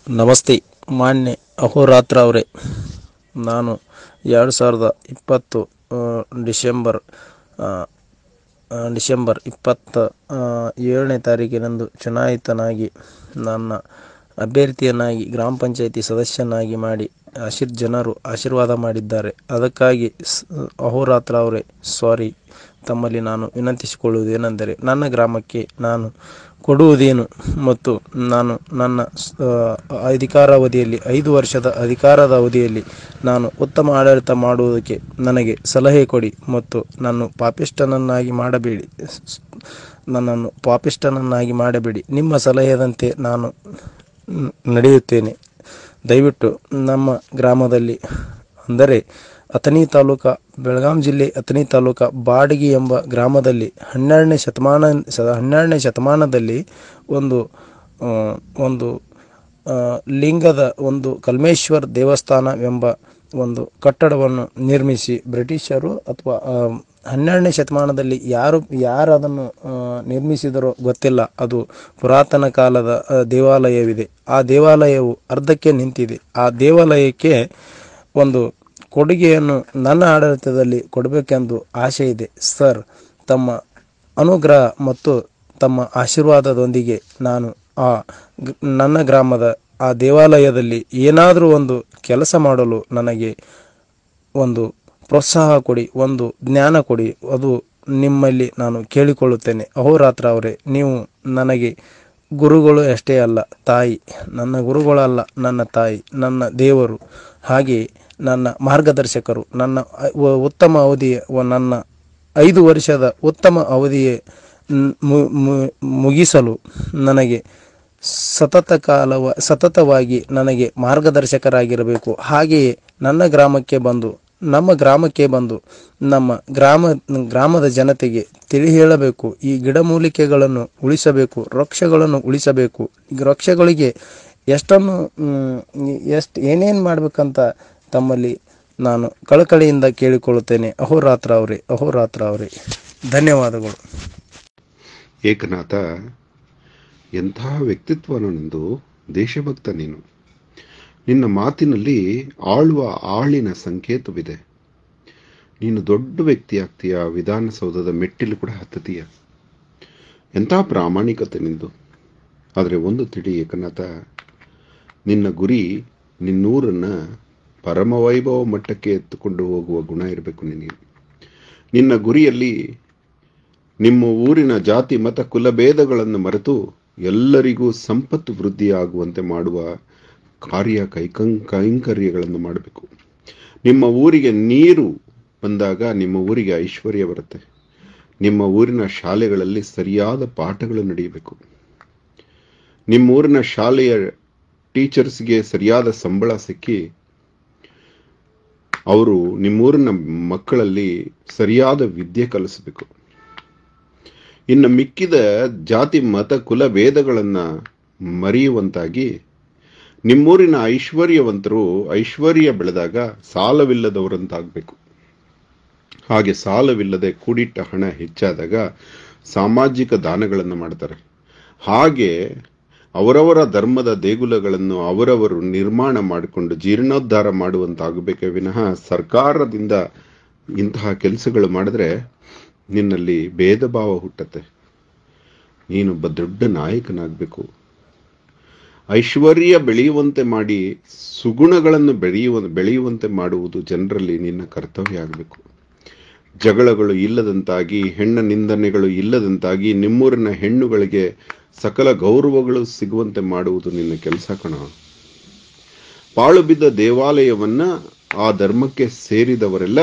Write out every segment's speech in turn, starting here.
ನಮಸ್ತೆ ಮಾನ್ಯ ಅಹೋರಾತ್ರ ಅವರೇ ನಾನು ಎರಡು ಸಾವಿರದ ಇಪ್ಪತ್ತು ಆ, ಡಿಸೆಂಬರ್ ಆ, ಆ, ಡಿಸೆಂಬರ್ ಇಪ್ಪತ್ತ ಆ, ಏಳನೇ ತಾರೀಕಿನಂದು ಚುನಾಯಿತನಾಗಿ ನನ್ನ ಅಭ್ಯರ್ಥಿಯನ್ನಾಗಿ ಗ್ರಾಮ ಪಂಚಾಯಿತಿ ಸದಸ್ಯನಾಗಿ ಮಾಡಿ ಆಶೀರ್ ಜನರು ಆಶೀರ್ವಾದ ಮಾಡಿದ್ದಾರೆ ಅದಕ್ಕಾಗಿ ಸ್- ಅಹೋರಾತ್ರ ಅವರೇ ಸಾರಿ ತಮ್ಮಲ್ಲಿ ನಾನು ವಿನಂತಿಸಿಕೊಳ್ಳುವುದೇನೆಂದರೆ ನನ್ನ ಗ್ರಾಮಕ್ಕೆ ನಾನು ಕೊಡುವುದೇನು ಮತ್ತು ನಾನು ನನ್ನ ಸ್- ಆ, ಅಧಿಕಾರಾವಧಿಯಲ್ಲಿ ಐದು ವರ್ಷದ ಅಧಿಕಾರದ ಅವಧಿಯಲ್ಲಿ ನಾನು ಉತ್ತಮ ಆಡಳಿತ ಮಾಡುವುದಕ್ಕೆ ನನಗೆ ಸಲಹೆ ಕೊಡಿ ಮತ್ತು ನನ್ನ ಪಾಪಿಷ್ಟನನ್ನಾಗಿ ಮಾಡಬೇಡಿ ಸ್- ಸ್- ನನ್ನನ್ನು ಪಾಪಿಷ್ಟನನ್ನಾಗಿ ಮಾಡಬೇಡಿ ನಿಮ್ಮ ಸಲಹೆಯಂತೆ ನಾನು ನ್- ನಡೆಯುತ್ತೇನೆ ದಯವಿಟ್ಟು ನಮ್ಮ ಗ್ರಾಮದಲ್ಲಿ ಅಂದರೆ ಅಥಣಿ ತಾಲೂಕ ಬೆಳಗಾಂ ಜಿಲ್ಲೆ ಅಥಣಿ ತಾಲೂಕ ಬಾಡಗಿ ಎಂಬ ಗ್ರಾಮದಲ್ಲಿ ಹನ್ನೆರಡನೇ ಶತಮಾನ ಸ ಹನ್ನೆರಡನೇ ಶತಮಾನದಲ್ಲಿ ಒಂದು ಆ, ಒಂದು ಆ, ಲಿಂಗದ ಒಂದು ಕಲ್ಮೇಶ್ವರ್ ದೇವಸ್ಥಾನವೆಂಬ ಒಂದು ಕಟ್ಟಡವನ್ನು ನಿರ್ಮಿಸಿ ಬ್ರಿಟಿಷರು ಅಥವಾ ಆ, ಹನ್ನೆರಡನೇ ಶತಮಾನದಲ್ಲಿ ಯಾರು ಯಾರು ಅದನ್ನು ಆ, ನಿರ್ಮಿಸಿದರೋ ಗೊತ್ತಿಲ್ಲ ಅದು ಪುರಾತನ ಕಾಲದ ಆ, ದೇವಾಲಯವಿದೆ ಆ ದೇವಾಲಯವು ಅರ್ಧಕ್ಕೆ ನಿಂತಿದೆ ಆ ದೇವಾಲಯಕ್ಕೆ ಒಂದು ಕೊಡುಗೆಯನ್ನು ನನ್ನ ಆಡಳಿತದಲ್ಲಿ ಕೊಡಬೇಕೆಂದು ಆಸೆ ಇದೆ ಸರ್ ತಮ್ಮ ಅನುಗ್ರಹ ಮತ್ತು ತಮ್ಮ ಆಶೀರ್ವಾದದೊಂದಿಗೆ ನಾನು ಆ ಗ್- ನನ್ನ ಗ್ರಾಮದ ಆ ದೇವಾಲಯದಲ್ಲಿ ಏನಾದರೂ ಒಂದು ಕೆಲಸ ಮಾಡಲು ನನಗೆ ಒಂದು ಪ್ರೋತ್ಸಾಹ ಕೊಡಿ ಒಂದು ಜ್ಞಾನ ಕೊಡಿ ಅದು ನಿಮ್ಮಲ್ಲಿ ನಾನು ಕೇಳಿಕೊಳ್ಳುತ್ತೇನೆ ಅಹೋರಾತ್ರ ಅವರೇ ನೀವು ನನಗೆ ಗುರುಗಳು ಅಷ್ಟೇ ಅಲ್ಲ ತಾಯಿ ನನ್ನ ಗುರುಗಳಲ್ಲ ನನ್ನ ತಾಯಿ ನನ್ನ ದೇವರು ಹಾಗೆ ನನ್ನ ಮಾರ್ಗದರ್ಶಕರು ನನ್ನ ಅ- ವ- ಉತ್ತಮ ಅವಧಿಯ ವ- ನನ್ನ ಐದು ವರ್ಷದ ಉತ್ತಮ ಅವಧಿಯ ನ್- ಮು- ಮು- ಮುಗಿಸಲು ನನಗೆ ಸತತ ಕಾಲವ ಸತತವಾಗಿ ನನಗೆ ಮಾರ್ಗದರ್ಶಕರಾಗಿರಬೇಕು ಹಾಗೆಯೇ ನನ್ನ ಗ್ರಾಮಕ್ಕೆ ಬಂದು ನಮ್ಮ ಗ್ರಾಮಕ್ಕೆ ಬಂದು ನಮ್ಮ ಗ್ರಾಮ ಗ್ರಾಮದ ಜನತೆಗೆ ತಿಳಿ ಹೇಳಬೇಕು ಈ ಗಿಡಮೂಲಿಕೆಗಳನ್ನು ಉಳಿಸಬೇಕು ವೃಕ್ಷಗಳನ್ನು ಉಳಿಸಬೇಕು ಈ ವೃಕ್ಷಗಳಿಗೆ ಎಷ್ಟನ್ನು ಎಷ್ಟು ಏನೇನು ಮಾಡಬೇಕಂತ ತಮ್ಮಲ್ಲಿ ನಾನು ಕಳಕಳಿಯಿಂದ ಕೇಳಿಕೊಳ್ಳುತ್ತೇನೆ ಅಹೋರಾತ್ರ ಅವರೇ ಅಹೋರಾತ್ರ ಅವರೇ ಧನ್ಯವಾದಗಳು ಏಕನಾಥ ಎಂತಹ ವ್ಯಕ್ತಿತ್ವ ನಿಂದು ದೇಶಭಕ್ತ ನೀನು ನಿನ್ನ ಮಾತಿನಲ್ಲಿ ಆಳುವ ಆಳಿನ ಸಂಕೇತವಿದೆ ನೀನು ದೊಡ್ಡ ವ್ಯಕ್ತಿ ಆಗ್ತೀಯ ವಿಧಾನಸೌಧದ ಮೆಟ್ಟಿಲು ಕೂಡ ಹತ್ತತೀಯ ಎಂಥ ಪ್ರಾಮಾಣಿಕತೆ ನಿಂದು ಆದರೆ ಒಂದು ತಿಳಿ ಏಕನಾಥ ನಿನ್ನ ಗುರಿ ನಿನ್ನೂರನ್ನ ಪರಮವೈಭವ ಮಟ್ಟಕ್ಕೆ ಎತ್ತುಕೊಂಡು ಹೋಗುವ ಗುಣ ಇರಬೇಕು ನಿನಗೆ ನಿನ್ನ ಗುರಿಯಲ್ಲಿ ನಿಮ್ಮ ಊರಿನ ಜಾತಿ ಮತ ಕುಲಭೇದಗಳನ್ನು ಮರೆತು ಎಲ್ಲರಿಗೂ ಸಂಪತ್ತು ವೃದ್ಧಿಯಾಗುವಂತೆ ಮಾಡುವ ಕಾರ್ಯ ಕೈಕಂ ಕೈಂಕರ್ಯಗಳನ್ನು ಮಾಡಬೇಕು ನಿಮ್ಮ ಊರಿಗೆ ನೀರು ಬಂದಾಗ ನಿಮ್ಮ ಊರಿಗೆ ಐಶ್ವರ್ಯ ಬರುತ್ತೆ ನಿಮ್ಮ ಊರಿನ ಶಾಲೆಗಳಲ್ಲಿ ಸರಿಯಾದ ಪಾಠಗಳು ನಡೆಯಬೇಕು ನಿಮ್ಮ ಊರಿನ ಶಾಲೆಯ ಟೀಚರ್ಸ್ಗೆ ಸರಿಯಾದ ಸಂಬಳ ಸಿಕ್ಕಿ ಅವರು ನಿಮ್ಮೂರಿನ ಮಕ್ಕಳಲ್ಲಿ ಸರಿಯಾದ ವಿದ್ಯೆ ಕಲಿಸಬೇಕು ಇನ್ನು ಮಿಕ್ಕಿದ ಜಾತಿ ಮತ ಕುಲ ಭೇದಗಳನ್ನ ಮರೆಯುವಂತಾಗಿ ನಿಮ್ಮೂರಿನ ಐಶ್ವರ್ಯವಂತರು ಐಶ್ವರ್ಯ ಬೆಳೆದಾಗ ಸಾಲವಿಲ್ಲದವರಂತಾಗಬೇಕು ಹಾಗೆ ಸಾಲವಿಲ್ಲದೆ ಕೂಡಿಟ್ಟ ಹಣ ಹೆಚ್ಚಾದಾಗ ಸಾಮಾಜಿಕ ದಾನಗಳನ್ನು ಮಾಡ್ತಾರೆ ಹಾಗೆ ಅವರವರ ಧರ್ಮದ ದೇಗುಲಗಳನ್ನು ಅವರವರು ನಿರ್ಮಾಣ ಮಾಡಿಕೊಂಡು ಜೀರ್ಣೋದ್ಧಾರ ಮಾಡುವಂತಾಗಬೇಕೇ ವಿನಃ ಸರ್ಕಾರದಿಂದ ಇಂತಹ ಕೆಲಸಗಳು ಮಾಡಿದ್ರೆ ನಿನ್ನಲ್ಲಿ ಭೇದ ಭಾವ ಹುಟ್ಟತ್ತೆ ನೀನೊಬ್ಬ ದೊಡ್ಡ ನಾಯಕನಾಗಬೇಕು ಐಶ್ವರ್ಯ ಬೆಳೆಯುವಂತೆ ಮಾಡಿ ಸುಗುಣಗಳನ್ನು ಬೆಳೆಯುವ ಬೆಳೆಯುವಂತೆ ಮಾಡುವುದು ಜನರಲ್ಲಿ ನಿನ್ನ ಕರ್ತವ್ಯ ಆಗಬೇಕು ಜಗಳಗಳು ಇಲ್ಲದಂತಾಗಿ ಹೆಣ್ಣ ನಿಂದನೆಗಳು ಇಲ್ಲದಂತಾಗಿ ನಿಮ್ಮೂರಿನ ಹೆಣ್ಣುಗಳಿಗೆ ಸಕಲ ಗೌರವಗಳು ಸಿಗುವಂತೆ ಮಾಡುವುದು ನಿನ್ನ ಕೆಲಸ ಕಣ ಪಾಳು ಬಿದ್ದ ದೇವಾಲಯವನ್ನ ಆ ಧರ್ಮಕ್ಕೆ ಸೇರಿದವರೆಲ್ಲ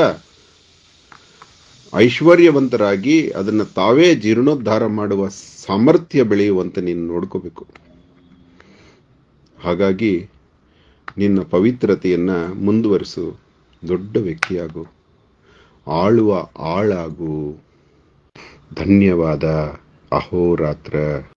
ಐಶ್ವರ್ಯವಂತರಾಗಿ ಅದನ್ನು ತಾವೇ ಜೀರ್ಣೋದ್ಧಾರ ಮಾಡುವ ಸಾಮರ್ಥ್ಯ ಬೆಳೆಯುವಂತೆ ನೀನು ನೋಡ್ಕೋಬೇಕು ಹಾಗಾಗಿ ನಿನ್ನ ಪವಿತ್ರತೆಯನ್ನ ಮುಂದುವರಿಸು ದೊಡ್ಡ ವ್ಯಕ್ತಿಯಾಗು ಆಳುವ ಆಳಾಗು ಧನ್ಯವಾದ ಅಹೋರಾತ್ರ